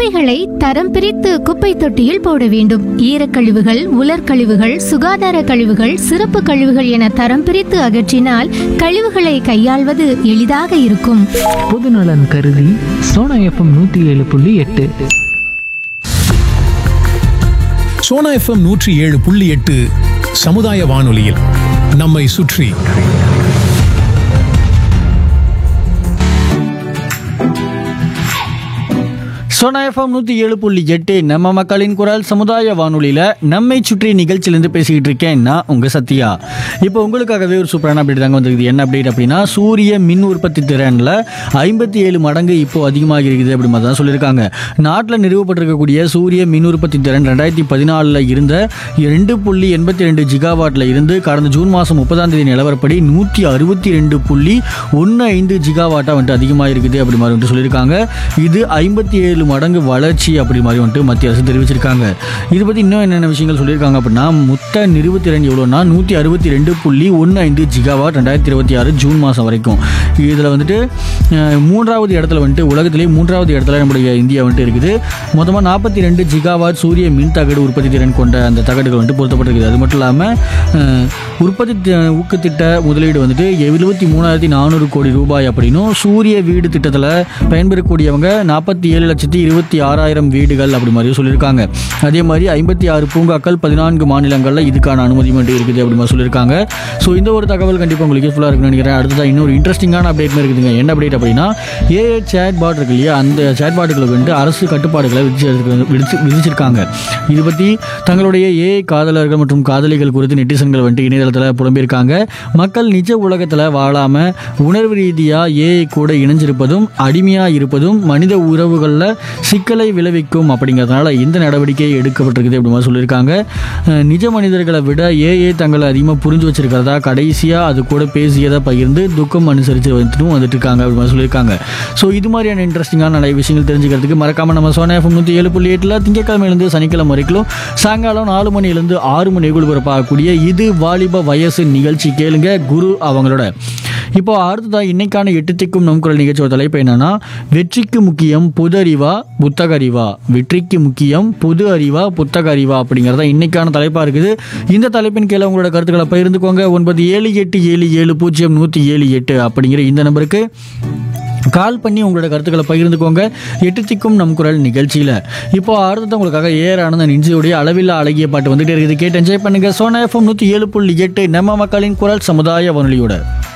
கழிவுகளை தரம் பிரித்து குப்பை தொட்டியில் போட வேண்டும் ஈரக்கழிவுகள் உலர்கழிவுகள் சுகாதார கழிவுகள் சிறப்பு கழிவுகள் என தரம் பிரித்து அகற்றினால் கழிவுகளை கையாள்வது எளிதாக இருக்கும் பொதுநலன் கருதி சோனா எஃப்எம் நூற்றி ஏழு புள்ளி எட்டு சோனா எஃப்எம் நூற்றி ஏழு புள்ளி எட்டு சமுதாய வானொலியில் நம்மை சுற்றி சோனா எஃப்எம் நூற்றி ஏழு புள்ளி எட்டு நம்ம மக்களின் குரல் சமுதாய வானொலியில் நம்மை சுற்றி நிகழ்ச்சியிலேருந்து பேசிக்கிட்டு இருக்கேன் நான் உங்கள் சத்யா இப்போ உங்களுக்காகவே ஒரு சூப்பரான அப்டேட் தாங்க வந்திருக்குது என்ன அப்டேட் அப்படின்னா சூரிய மின் உற்பத்தி திறனில் ஐம்பத்தி ஏழு மடங்கு இப்போ அதிகமாக இருக்குது அப்படி மாதிரி தான் சொல்லியிருக்காங்க நாட்டில் நிறுவப்பட்டிருக்கக்கூடிய சூரிய மின் உற்பத்தி திறன் ரெண்டாயிரத்தி பதினாலில் இருந்த ரெண்டு புள்ளி எண்பத்தி ரெண்டு ஜிகாவாட்டில் இருந்து கடந்த ஜூன் மாதம் முப்பதாம் தேதி நிலவரப்படி நூற்றி அறுபத்தி ரெண்டு புள்ளி ஒன்று ஐந்து ஜிகாவாட்டாக வந்துட்டு அதிகமாக இருக்குது அப்படி மாதிரி வந்துட்டு சொல்லியிருக்காங்க இது ஐம்பத்தி ஏழு மடங்கு வளர்ச்சி அப்படி மாதிரி வந்துட்டு மத்திய அரசு தெரிவிச்சிருக்காங்க இது பற்றி இன்னும் என்னென்ன விஷயங்கள் சொல்லியிருக்காங்க அப்படின்னா மொத்த நிறுவத்திறன் எவ்வளோனா நூற்றி அறுபத்தி ரெண்டு புள்ளி ஒன்று ஐந்து ஜிகாவாட் ரெண்டாயிரத்தி இருபத்தி ஆறு ஜூன் மாதம் வரைக்கும் இதில் வந்துட்டு அஹ், மூன்றாவது இடத்துல வந்துட்டு உலகத்திலே மூன்றாவது இடத்துல நம்முடைய இந்தியா வந்துட்டு இருக்குது மொத்தமாக நாற்பத்தி ரெண்டு ஜிகாவாட் சூரிய மின் தகடு உற்பத்தி திறன் கொண்ட அந்த தகடுகள் வந்துட்டு பொருத்தப்பட்டிருக்குது அது மட்டும் இல்லாமல் உற்பத்தி தி- ஊக்கத்திட்ட முதலீடு வந்துட்டு எழுபத்தி மூணாயிரத்தி நானூறு கோடி ரூபாய் அப்படின்னும் சூரிய வீடு திட்டத்தில் பயன்பெறக்கூடியவங்க நாற்பத்தி ஏழு லட்சத்தி இருபத்தி ஆறாயிரம் வீடுகள் அப்படி மாதிரி சொல்லியிருக்காங்க அதே மாதிரி ஐம்பத்தி ஆறு பூங்காக்கள் பதினான்கு மாநிலங்களில் இதுக்கான அனுமதி மட்டும் இருக்குது அப்படி மாதிரி சொல்லியிருக்காங்க ஸோ இந்த ஒரு தகவல் கண்டிப்பாக உங்களுக்கு யூஸ்ஃபுல்லாக இருக்குன்னு நினைக்கிறேன் அடுத்ததாக இன்னொரு இன்ட்ரெஸ்டிங்கான அப்டேட் இருக்குதுங்க என்ன அப்டேட் அப்படின்னா ஏஏ சேட் பாட் இருக்கு இல்லையா அந்த சேட் பாட்டுகளுக்கு வந்துட்டு அரசு கட்டுப்பாடுகளை விதிச்சு விதிச்சு விதிச்சிருக்காங்க இது பற்றி தங்களுடைய ஏஐ காதலர்கள் மற்றும் காதலிகள் குறித்து நெட்டிசன்கள் வந்துட்டு இணையதளத்தில் புலம்பியிருக்காங்க மக்கள் நிஜ உலகத்தில் வாழாமல் உணர்வு ரீதியாக ஏஐ கூட இணைஞ்சிருப்பதும் அடிமையாக இருப்பதும் மனித உறவுகளில் சிக்கலை விளைவிக்கும் அப்படிங்கிறதுனால இந்த நடவடிக்கை எடுக்கப்பட்டிருக்குது அப்படி மாதிரி சொல்லியிருக்காங்க அஹ் நிஜ மனிதர்களை விட ஏஐ தங்களை அதிகமாக புரிஞ்சு வச்சிருக்கிறதா கடைசியாக அது கூட பேசியதை பகிர்ந்து துக்கம் அனுசரித்து வந்துட்டும் வந்துட்டு இருக்காங்க அப்படி மாதிரி சொல்லியிருக்காங்க ஸோ இது மாதிரியான இன்ட்ரெஸ்டிங்கான நிறைய விஷயங்கள் தெரிஞ்சுக்கிறதுக்கு மறக்காம நம்ம சோனா எஃப்எம் நூற்றி ஏழு புள்ளி எட்டில் திங்கக்கிழமையிலேருந்து சனிக்கிழமை வரைக்கும் சாயங்காலம் நாலு மணிலேருந்து ஆறு மணி ஒளிபரப்பாகக்கூடிய இது வாலிப வயசு நிகழ்ச்சி கேளுங்க குரு அவங்களோட இப்போ அடுத்ததாக இன்னைக்கான எட்டு திக்கும் நம் குரல் நிகழ்ச்சியோட தலைப்பு என்னன்னா வெற்றிக்கு முக்கியம் புது அறிவா புத்தக அறிவா வெற்றிக்கு முக்கியம் புது அறிவா புத்தக அறிவா அப்படிங்கிறதா இன்னைக்கான தலைப்பாக இருக்குது இந்த தலைப்பின் கீழே உங்களோட கருத்துக்களை பகிர்ந்துக்கோங்க ஒன்பது ஏழு எட்டு ஏழு ஏழு பூஜ்ஜியம் நூற்றி ஏழு எட்டு அப்படிங்கிற இந்த நம்பருக்கு கால் பண்ணி உங்களோட கருத்துக்களை பகிர்ந்துக்கோங்க எட்டு திக்கும் நம் குரல் நிகழ்ச்சியில் இப்போ அடுத்தது உங்களுக்காக ஏர் ஆனந்த இன்சியோடைய அளவில்லா அழகிய பாட்டு வந்துட்டே இருக்குது கேட்டு என்ஜாய் பண்ணுங்க சோனா எஃப்எம் நூற்றி ஏழு புள்ளி எட்டு நம்ம மக்களின் குரல் சமுதாய வானொலியோட